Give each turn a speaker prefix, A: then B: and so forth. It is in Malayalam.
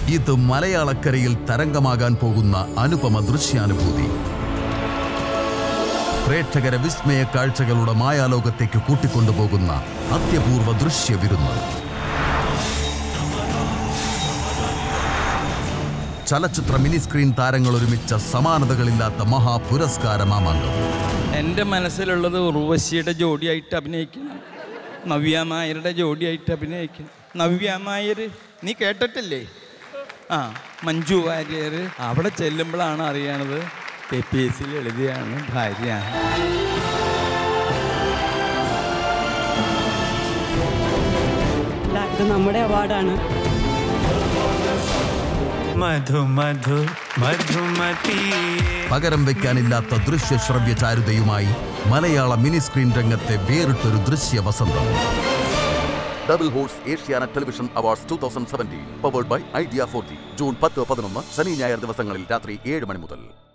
A: ഇത് മലയാളക്കരയിൽ തരംഗമാകാൻ പോകുന്ന അനുപമ ദൃശ്യാനുഭൂതി പ്രേക്ഷകരെ വിസ്മയ കാഴ്ചകളുടെ മായാലോകത്തേക്ക് കൂട്ടിക്കൊണ്ടുപോകുന്ന അത്യപൂർവ ദൃശ്യവിരുന്ന് ചലച്ചിത്ര മിനി സ്ക്രീൻ താരങ്ങൾ ഒരുമിച്ച സമാനതകളില്ലാത്ത മഹാപുരസ്കാര മാമാങ്കം
B: എൻ്റെ മനസ്സിലുള്ളത് ഉർവശിയുടെ ജോഡിയായിട്ട് അഭിനയിക്കണം നവ്യ നായരുടെ ജോഡിയായിട്ട് അഭിനയിക്കണം നവ്യ നായർ നീ കേട്ടിട്ടില്ലേ ആ മഞ്ജു വാര്യർ അവിടെ ചെല്ലുമ്പോഴാണ് അറിയണത് കെ പി എസ് സിയിൽ എഴുതിയാണ് ഭാര്യ
C: അല്ല ഇത് നമ്മുടെ അവാർഡാണ്
D: മധു മധു മധുമതി
A: പകരം വെക്കാനില്ലാത്ത ദൃശ്യശ്രവ്യ ചാരുതയുമായി മലയാള മിനി സ്ക്രീൻ രംഗത്തെ വേറിട്ടൊരു ദൃശ്യ വസന്തം double horse Asianet television awards two thousand seventeen powered by Idea forty June പത്ത് പതിനൊന്ന് ശനി ഞായർ ദിവസങ്ങളിൽ രാത്രി ഏഴ് മണി മുതൽ